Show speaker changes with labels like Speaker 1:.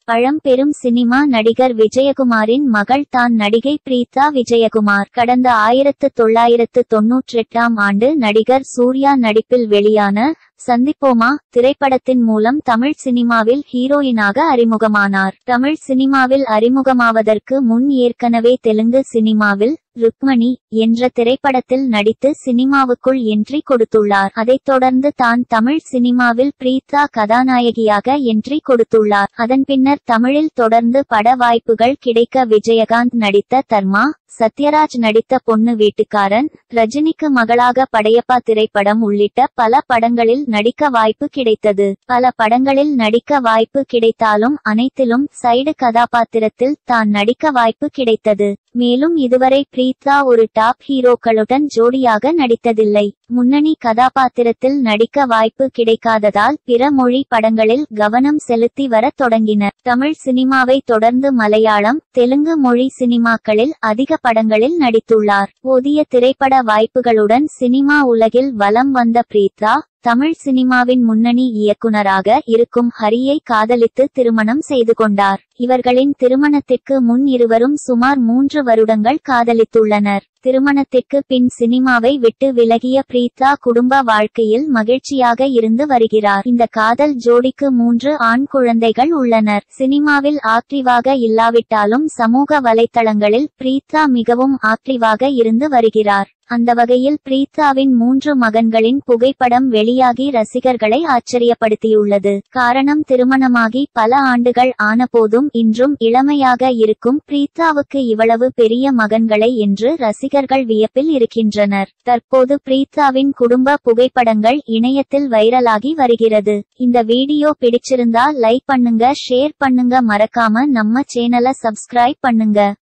Speaker 1: பழம்பெரும் சினிமா நடிகர் விஜயகுமாரின் மகள் தான் நடிகை பிரீதா விஜயகுமார் கடந்த ஆயிரத்து தொள்ளாயிரத்து தொன்னூற்றெட்டாம் ஆண்டு நடிகர் சூர்யா நடிப்பில் வெளியான சந்திப்போமா திரைப்படத்தின் மூலம் தமிழ் சினிமாவில் ஹீரோயினாக அறிமுகமானார் தமிழ் சினிமாவில் அறிமுகமாவதற்கு முன் ஏற்கனவே தெலுங்கு சினிமாவில் ருக்மணி என்ற திரைப்படத்தில் நடித்து சினிமாவுக்குள் என்ட்ரி கொடுத்துள்ளார் அதைத் தொடர்ந்து தான் தமிழ் சினிமாவில் பிரீதா கதாநாயகியாக என்ட்ரி கொடுத்துள்ளார் அதன் பின்னர் தமிழில் தொடர்ந்து பட வாய்ப்புகள் கிடைக்க விஜயகாந்த் நடித்த தர்மா சத்யராஜ் நடித்த பொண்ணு வீட்டுக்காரன் ரஜினிக்கு மகளாக படையப்பா திரைப்படம் உள்ளிட்ட பல படங்களில் நடிக்க வாய்ப்பு கிடைத்தது பல படங்களில் நடிக்க வாய்ப்பு கிடைத்தாலும் அனைத்திலும் சைடு கதாபாத்திரத்தில் தான் நடிக்க வாய்ப்பு கிடைத்தது மேலும் இதுவரை பிரீத்தா ஒரு டாப் ஹீரோக்களுடன் ஜோடியாக நடித்ததில்லை முன்னணி கதாபாத்திரத்தில் நடிக்க வாய்ப்பு கிடைக்காததால் பிற மொழி படங்களில் கவனம் செலுத்தி வரத் தொடங்கினர் தமிழ் சினிமாவை தொடர்ந்து மலையாளம் தெலுங்கு மொழி சினிமாக்களில் அதிக படங்களில் நடித்துள்ளார் போதிய திரைப்பட வாய்ப்புகளுடன் சினிமா உலகில் வலம் வந்த பிரீத்தா தமிழ் சினிமாவின் முன்னணி இயக்குனராக இருக்கும் ஹரியை காதலித்து திருமணம் செய்து கொண்டார் இவர்களின் திருமணத்திற்கு முன் இருவரும் சுமார் மூன்று வருடங்கள் காதலித்துள்ளனர் திருமணத்திற்கு பின் சினிமாவை விட்டு விலகிய பிரீத்தா குடும்ப வாழ்க்கையில் மகிழ்ச்சியாக இருந்து வருகிறார் இந்த காதல் ஜோடிக்கு மூன்று ஆண் குழந்தைகள் உள்ளனர் சினிமாவில் ஆக்டிவாக இல்லாவிட்டாலும் சமூக வலைத்தளங்களில் பிரீத்தா மிகவும் ஆக்டிவாக இருந்து வருகிறார் அந்த வகையில் பிரீத்தாவின் மூன்று மகன்களின் புகைப்படம் வெளியாகி ரசிகர்களை ஆச்சரியப்படுத்தியுள்ளது காரணம் திருமணமாகி பல ஆண்டுகள் ஆனபோதும் இன்றும் இளமையாக இருக்கும் பிரீத்தாவுக்கு இவ்வளவு பெரிய மகன்களை என்று ரசிகர்கள் வியப்பில் இருக்கின்றனர் தற்போது பிரீத்தாவின் குடும்ப புகைப்படங்கள் இணையத்தில் வைரலாகி வருகிறது இந்த வீடியோ பிடிச்சிருந்தா லைக் பண்ணுங்க ஷேர் பண்ணுங்க மறக்காம நம்ம சேனலை சப்ஸ்கிரைப் பண்ணுங்க